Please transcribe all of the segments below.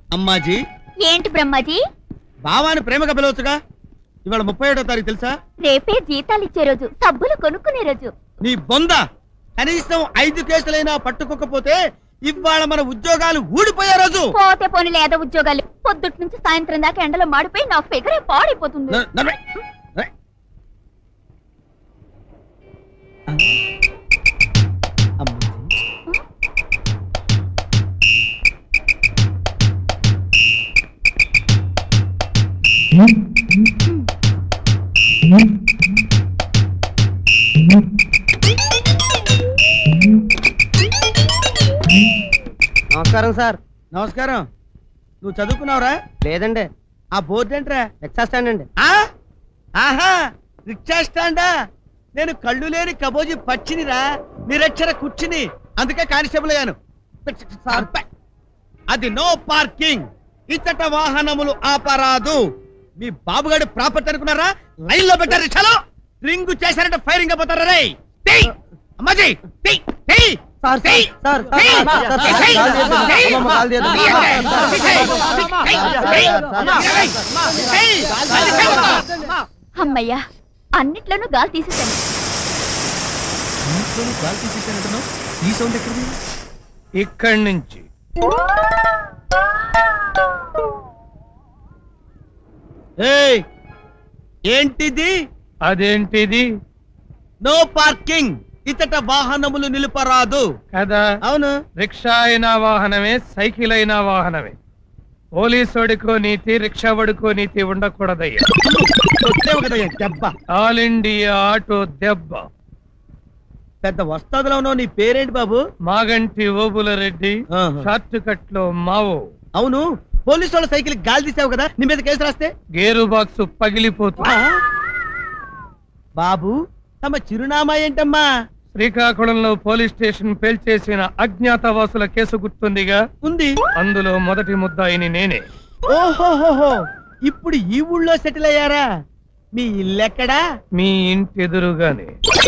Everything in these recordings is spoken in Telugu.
అమ్మాజీ ఏంటి బ్రహ్మాజీ బావాని ప్రేమగా పిలవచ్చుగా ఇవాళ ముప్పై ఏడో తారీఖు తెలుసా రేపే జీతాలు ఇచ్చే రోజు సబ్బులు కొనుక్కునే రోజు నీ బొంద కనీసం ఐదు కేసులైనా పట్టుకోకపోతే ఇవాళ మన ఉద్యోగాలు ఊడిపోయే రోజు పోతే పోనీ లేదా ఉద్యోగాలు పొద్దుట్ నుంచి సాయంత్రం దాకా ఎండలో మాడిపోయి నా ఫిగరే పాడైపోతుంది న- నడవే. నడవే. అమ్మాజీ నమస్కారం సార్ నమస్కారం నువ్వు చదువుకున్నావురా లేదండి ఆ బోర్డు ఏంట్రా రిక్షా స్టాండ్ అండి ఆ? ఆహా రిక్షా స్టాండా నేను కళ్ళు లేని కబోజీ పచ్చినిరా నిరక్షర కుర్చిని అందుకే కానిస్టేబుల్ అయ్యాను అబ్బా. అది నో పార్కింగ్ ఇచ్చట వాహనములు ఆపరాదు మీ బాబుగాడి ప్రాపర్టీ అనుకున్నారా లైన్ లో పెట్టారు రిక్షాలో రింగు చేశారంటే ఫైరింగ్ అయిపోతారా రే తెయ్! అమ్మాజీ తెయ్! తెయ్! సార్, తెయ్! సార్, సార్, తెయ్! సార్, సార్, సార్, తెయ్! కాలు తీయొద్దు. తెయ్! అమ్మమ్మ, కాలు తీయొద్దు. తెయ్! సార్, తెయ్! సార్, తెయ్! తెయ్! తెయ్! తెయ్! తెయ్! అమ్మయ్యా అన్నిట్లోనూ గాలి తీసేసాను ఇంట్లోనే గాలి తీసేసానంటున్నావు? ఈ సౌండ్ ఎక్కడిది ఇక్కడి నుంచి ఏయ్ ఏంటిది అదేంటిది నో పార్కింగ్ ఇతట వాహనములు నిలుపరాదు కదా అవును రిక్షా అయినా వాహనమే సైకిల్ అయినా వాహనమే పోలీసోడికో నీతి రిక్షా వడుకో నీతి ఉండకూడదయ్యా కొట్టేవు కదయ్యా దెబ్బ ఆల్ ఇండియా ఆటో దెబ్బ పెద్ద వస్తాదులో ఉన్నావు నీ పేరేంటి బాబు మాగంటి ఓబుల రెడ్డి ఆహా. షార్ట్ కట్ లో మావో అవును పోలీసు వాళ్ళ సైకిల్ గాలి తీసావు కదా నీ మీద కేసు రాస్తే గేరు బాక్స్ పగిలిపోతుంది ఆ? బాబు తమ చిరునామా ఏంటమ్మా శ్రీకాకుళంలో పోలీస్ స్టేషన్ పేల్చేసిన అజ్ఞాతవాసుల కేసు గుర్తుందిగా ఉంది అందులో మొదటి ముద్దాయిని నేనే ఓహోహోహో ఇప్పుడు ఈ ఊళ్ళో సెటిల్ అయ్యారా మీ ఇల్లెక్కడా మీ ఇంటి ఎదురుగానే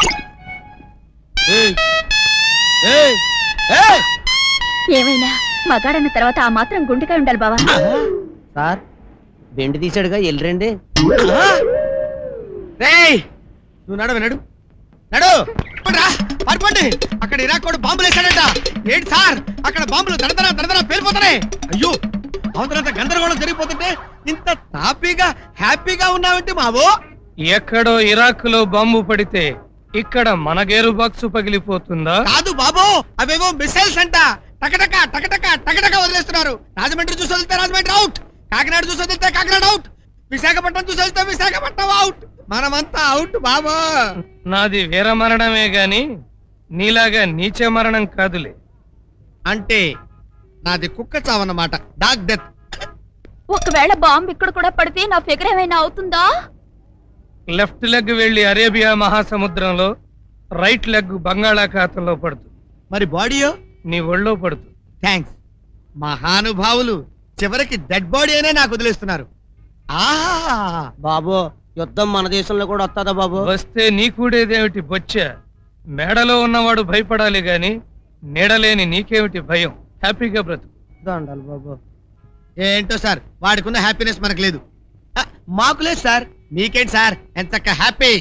ఏయ్! ఏయ్! ఏయ్! ఏమైనా మగాడన్న తర్వాత ఆ మాత్రం గుండెకాయ ఉండాలి బావా సార్ బెండ్ తీసాడుగా ఎల్లురండి ఆ! రేయ్! నువ్వు నడవ నడు నడు రా, పారిపోండి అక్కడ ఇరాక్ వాడు బాంబులు వేశాడంట ఏంటి సార్ అక్కడ బాంబులు దడదర దడదర పేలిపోతున్నాయి అయ్యో అవతలంత గందరగోళం జరిగిపోతుంటే ఇంత తాపీగా హ్యాపీగా ఉన్నావంటే మావో ఎక్కడో ఇరాక్ లో బాంబు పడితే ఇక్కడ మన గేరు బాక్స్ పగిలిపోతుందా కాదు బాబు అవేవో మిసైల్స్ అంట టకటక టకటక టకటక వదిలేస్తున్నారు రాజమండ్రి చూసి వదిలితే రాజమండ్రి అవుట్ కాకినాడ చూసి వదిలితే కాకినాడ అవుట్ విశాఖపట్నం చూసి వదిలితే విశాఖపట్నం అవుట్ మనమంతా అవుట్ బాబు నాది వీర మరణమే గాని నీలాగా నీచ మరణం కాదులే అంటే నాది కుక్క చావన్నమాట డాగ్ డెత్ ఒకవేళ బాంబు ఇక్కడ కూడా పడితే నా ఫిగర్ ఏమైనా అవుతుందా లెఫ్ట్ లెగ్ వెళ్లి అరేబియా మహాసముద్రంలో రైట్ లెగ్ బంగాళాఖాతంలో పడుతుంది మరి బాడీయో నీ ఒళ్ళో పడుతుంది థ్యాంక్స్ మహానుభావులు చివరికి డెడ్ బాడీ అయినా నాకు వదిలేస్తున్నారు ఆహా బాబు యుద్ధం మన దేశంలో కూడా వస్తుందా బాబు వస్తే నీ కూడేదేమిటి బొచ్చ మేడలో ఉన్నవాడు భయపడాలి గాని నీడలేని నీకేమిటి భయం హ్యాపీగా బ్రతుకు దండాలి బాబు ఏంటో సార్ వాడికున్న హ్యాపీనెస్ మనకు లేదు ఆ, మాకు లేదు సార్ మీకేంటి సార్ ఎంత హ్యాపీ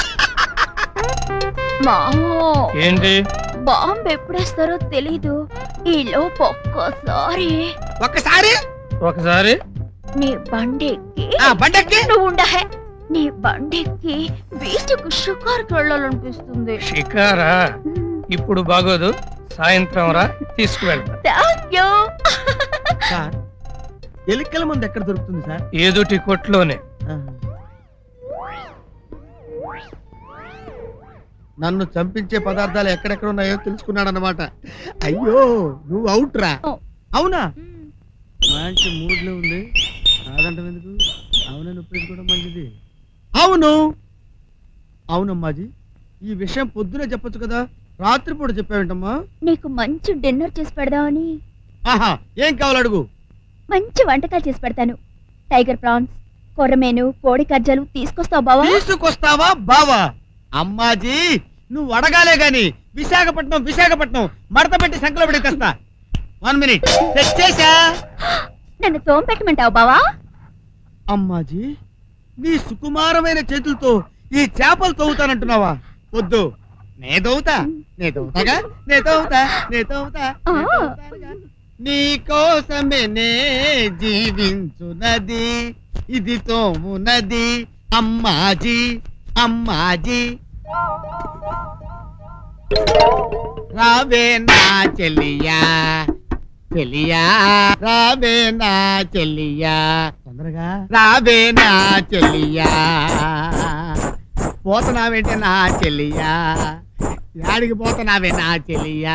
మామో ఏంటి బాంబు ఎప్పుడేస్తారో తెలీదు ఈ లోపు ఒక్కసారి ఒక్కసారి ఒకసారి నీ బండెక్కి ఆ, బండెక్కి? నువ్వు ఉండహే నీ బండెక్కి బీచ్కు షికార్కి వెళ్ళాలనిపిస్తుంది షికారా ఇప్పుడు బాగోదు సాయంత్రం రా తీసుకువెళ్తా థ్యాంక్ యూ సార్ ఎలుకల మందు ఎక్కడ దొరుకుతుంది సార్ ఏదుటి కొట్లోనే నన్ను చంపించే పదార్థాలు ఎక్కడెక్కడ ఉన్నాయో తెలుసుకున్నాడు అనమాట అయ్యో నువ్వు అవుట్ రా అవునా మంచి మూడ్ లో ఉంది కాదంటే ఎందుకు అవునని ఒప్పించుకోవడం మంచిది అవును అవునమ్మాజీ ఈ విషయం పొద్దునే చెప్పొచ్చు కదా రాత్రిపూట చెప్పావేంటమ్మా నీకు మంచి డిన్నర్ చేసి పెడదామని ఆహా ఏం కావాలి అడుగు మంచి వంటకాలు చేసి పెడతాను టైగర్ ప్రాన్స్ కొర్రమేను కోడి కజ్జలు తీసుకొస్తావు బావా తీసుకొస్తావా బావా అమ్మాజీ నువ్వు అడగాలే గాని విశాఖపట్నం విశాఖపట్నం మడత పెట్టి సంకలో పెట్టి తెస్తా వన్ మినిట్ తెచ్చేసా నన్ను తోంపెట్టమంటావు బావా అమ్మాజీ నీ సుకుమారమైన చేతులతో ఈ చేపలు తవ్వుతానంటున్నావా వద్దు నే తవ్వుతా నే తవ్వుతాగా నే తవ్వుతా నే తవ్వుతా నే ఆ. తవ్వుతానుగా. నీ కోసమే నే జీవించునది ఇది తోమునది అమ్మాజీ అమ్మాజీ రావే నా చెల్లియా చెల్లియా రావే నా చెల్లియా తొందరగా రావే నా చెల్లియా పోతున్నావేంటే నా చెల్లియా యాడికి పోతున్నావే నా చెల్లియా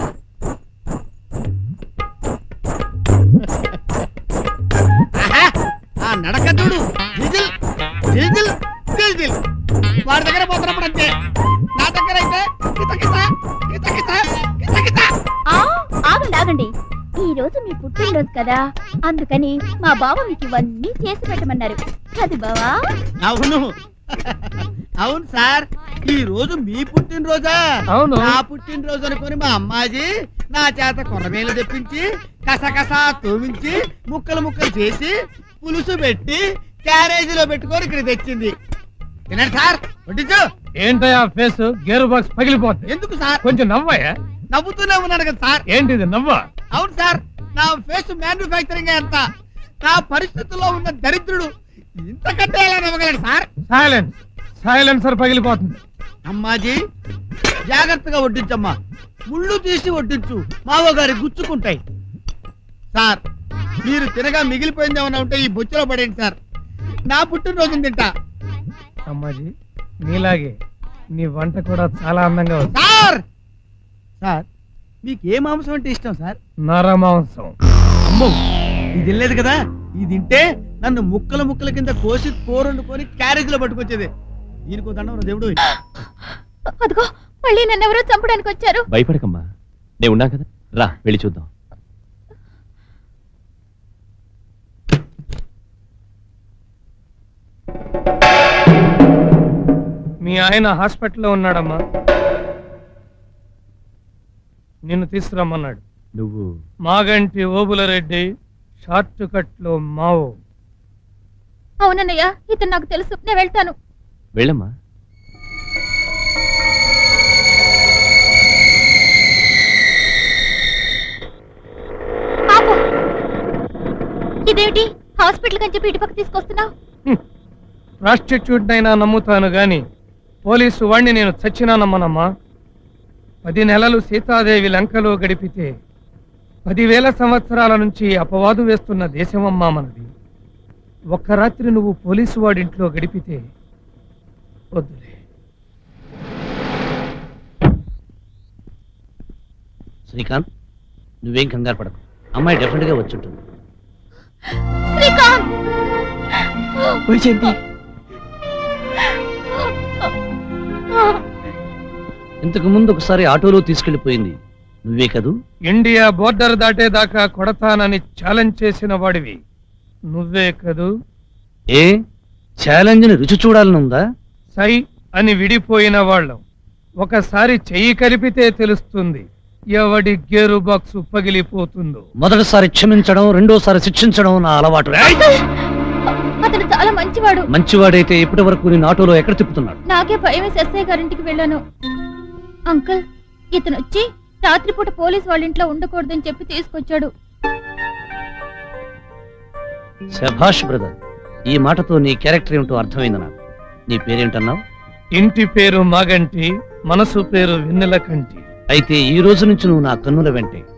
ఆహా, ఆ నడక చూడు జిజిల్ జిజిల్ జిజిల్ వాడి దగ్గర పోతున్నప్పుడు అంతే నా దగ్గర అయితే కిత కిత కిత కిత కిత కిత ఆ, ఆగండి ఆగండి ఈ రోజు మీ పుట్టినరోజు కదా అందుకని మా బావ మీకు ఇవన్నీ చేసి పెట్టమన్నారు అది బావా అవును అవును సార్ ఈ రోజు మీ పుట్టినరోజా అవును నా పుట్టినరోజు అనుకుని మా అమ్మాజీ నా చేత కొర్రమేలు తెప్పించి కసకస తోమించి ముక్కలు ముక్కలు చేసి పులుసు పెట్టి క్యారేజీలో పెట్టుకొని ఇక్కడ తెచ్చింది తినండి సార్ వడ్డించు ఏంటయ్యా ఫేస్ గేర్ బాక్స్ పగిలిపోతుంది ఎందుకు సార్ కొంచెం నవ్వయ్యా నవ్వుతూనే ఉన్నాను కదా సార్ ఏంటిది నవ్వా అవును సార్ నా ఫేస్ మ్యానుఫ్యాక్చరింగ్ ఎంత నా పరిస్థితుల్లో ఉన్న దరిద్రుడు ఇంతకంటే ఎలా నవ్వగలడు సార్ సైలెన్స్ సైలెన్సర్ పగిలిపోతుంది అమ్మాజీ జాగ్రత్తగా వడ్డించమ్మా ముళ్ళు తీసి వడ్డించు మావో గారి గుచ్చుకుంటాయి సార్ మీరు తినగా మిగిలిపోయింది ఏమన్నా ఉంటే ఈ బొచ్చులో పడేయండి సార్ నా పుట్టినరోజు తింటా అమ్మాజీ నీలాగే నీ వంట కూడా చాలా అందంగా ఉంది సార్ సార్ మీకు ఏ మాంసం అంటే ఇష్టం సార్ నరమాంసం అమ్మో ఇది తినలేదు కదా ఇది తింటే నన్ను ముక్కల ముక్కల కింద కోసి కూర వండుకొని క్యారేజీలో పట్టుకొచ్చేది దీనికో దండం దేవుడు అదిగో మళ్ళీ నన్ను ఎవరో చంపడానికి వచ్చారు భయపడకమ్మా నేను ఉన్నా కదా రా వెళ్ళి చూద్దాం మీ ఆయన హాస్పిటల్లో ఉన్నాడమ్మా నిన్ను తీసుకురమ్మన్నాడు నువ్వు మాగంటి ఓబుల రెడ్డి షార్ట్ కట్ లో మావో అవునన్నయ్య ఇతను నాకు తెలుసు నేను వెళ్తాను వెళ్ళమ్మా ఆపు ఇదేమిటి హాస్పిటల్ అని చెప్పి ఇటు పక్క తీసుకొస్తున్నావు ప్రాస్టిట్యూట్ అయినా నమ్ముతాను గాని పోలీసు వాణ్ణి నేను చచ్చినా నమ్మనమ్మా పది నెలలు సీతాదేవి లంకలో గడిపితే పదివేల సంవత్సరాల నుంచి అపవాదు వేస్తున్న దేశమమ్మా మనది ఒక్క రాత్రి నువ్వు పోలీసు వాడింట్లో గడిపితే వద్దులే శ్రీకాంత్ నువ్వేం కంగారు పడకు అమ్మాయి డెఫినెట్ గా వచ్చి ఉంటుంది శ్రీకాంత్ ఇంతకు ముందు ఒకసారి ఆటోలో తీసుకెళ్లిపోయింది నువ్వే కదూ ఇండియా బోర్డర్ దాటేదాకా కొడతానని ఛాలెంజ్ చేసిన వాడివి నువ్వే కదూ ఏ ఛాలెంజ్ ని రుచి చూడాలని ఉందా సై అని విడిపోయిన వాళ్ళం ఒకసారి చెయ్యి కలిపితే తెలుస్తుంది ఎవడి గేరు బాక్సు పగిలిపోతుందో మొదటిసారి క్షమించడం రెండోసారి శిక్షించడం నా అలవాటు ఏయ్! అతను చాలా మంచివాడు మంచివాడైతే ఇప్పటి వరకు నేను ఆటోలో ఎక్కడ తిప్పుతున్నాడు నాకే భయం వేసి ఎస్ఐ గారింటికి వెళ్ళాను అంకుల్ ఇతను వచ్చి రాత్రిపూట పోలీస్ వాళ్ళ ఇంట్లో ఉండకూడదని చెప్పి తీసుకొచ్చాడు శభాష్ బ్రదర్ ఈ మాటతో నీ క్యారెక్టర్ ఏమిటో అర్థమైంది నాకు నీ పేరేంటన్నావు ఇంటి పేరు మాగంటి మనసు పేరు వెన్నెల కంటి అయితే ఈ రోజు నుంచి నువ్వు నా కన్నుల వెంటే